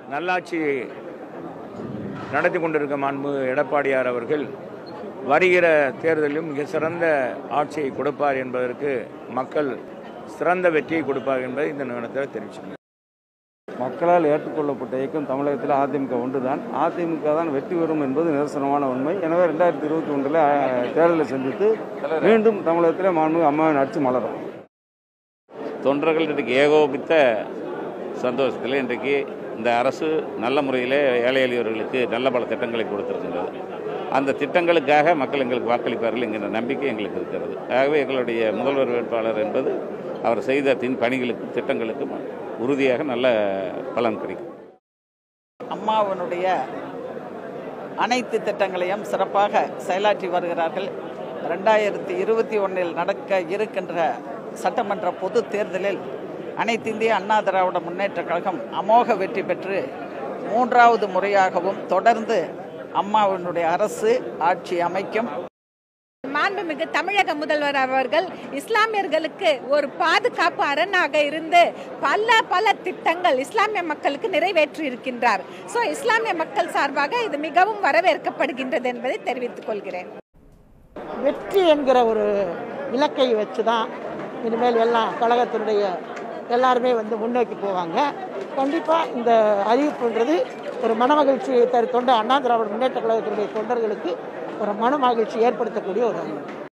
நல்லாட்சி நடத்தி கொண்டிருக்கும் அன்பு எடப்பாடியார் அவர்கள் வருகிற தேர்தலிலும் மிக சிறந்த ஆட்சியை கொடுப்பார் என்பதற்கு மக்கள் சிறந்த வெற்றியை கொடுப்பார் என்பதை இந்த நிறுவனத்தில் தெரிவிச்சுக்கிறேன் மக்களால் ஏற்றுக்கொள்ளப்பட்ட இயக்கம் தமிழகத்தில் அதிமுக ஒன்றுதான் அதிமுக தான் வெற்றி பெறும் என்பது நிதர்சனமான உண்மை எனவே ரெண்டாயிரத்தி இருபத்தி ஒன்றில் தேர்தலை சந்தித்து மீண்டும் தமிழகத்தில் மாண்புமிகு அம்மாவின் ஆட்சி மலரும் தொண்டர்கள் இன்றைக்கு ஏகோபித்த சந்தோஷத்தில் இன்றைக்கு இந்த அரசு நல்ல முறையில் ஏழை எளியவர்களுக்கு நல்ல பல திட்டங்களை கொடுத்திருக்கின்றது அந்த திட்டங்களுக்காக மக்கள் எங்களுக்கு வாக்களிப்பார்கள் என்கிற நம்பிக்கை எங்களுக்கு இருக்கிறது ஆகவே எங்களுடைய முதல்வர் வேட்பாளர் என்பது அவர் செய்த தின் பணிகளுக்கும் திட்டங்களுக்கும் உறுதியாக நல்ல பலன் கிடைக்கும் அம்மாவனுடைய அனைத்து திட்டங்களையும் சிறப்பாக செயலாற்றி வருகிறார்கள் ரெண்டாயிரத்தி இருபத்தி ஒன்றில் நடக்க இருக்கின்ற சட்டமன்ற பொது தேர்தலில் அனைத்து இந்திய அண்ணா திராவிட முன்னேற்ற கழகம் அமோக வெற்றி பெற்று மூன்றாவது முறையாகவும் தொடர்ந்து அம்மாவினுடைய அரசு ஆட்சி அமைக்கும் மாண்புமிகு தமிழக முதல்வர் அவர்கள் இஸ்லாமியர்களுக்கு ஒரு பாதுகாப்பு அரணாக இருந்து பல பல திட்டங்கள் இஸ்லாமிய மக்களுக்கு நிறைவேற்றி இருக்கின்றார் ஸோ இஸ்லாமிய மக்கள் சார்பாக இது மிகவும் வரவேற்கப்படுகின்றது என்பதை தெரிவித்துக் கொள்கிறேன் வெற்றி என்கிற ஒரு இலக்கை வச்சு தான் இனிமேல் எல்லாம் கழகத்தினுடைய எல்லாருமே வந்து முன்னோக்கி போவாங்க கண்டிப்பாக இந்த அறிவிப்புன்றது ஒரு மனமகிழ்ச்சியை தரு தொண்ட அண்ணா திராவிட முன்னேற்ற கழகத்தினுடைய தொண்டர்களுக்கு ஒரு மன மகிழ்ச்சி ஏற்படுத்தக்கூடிய ஒரு அறிவிப்பு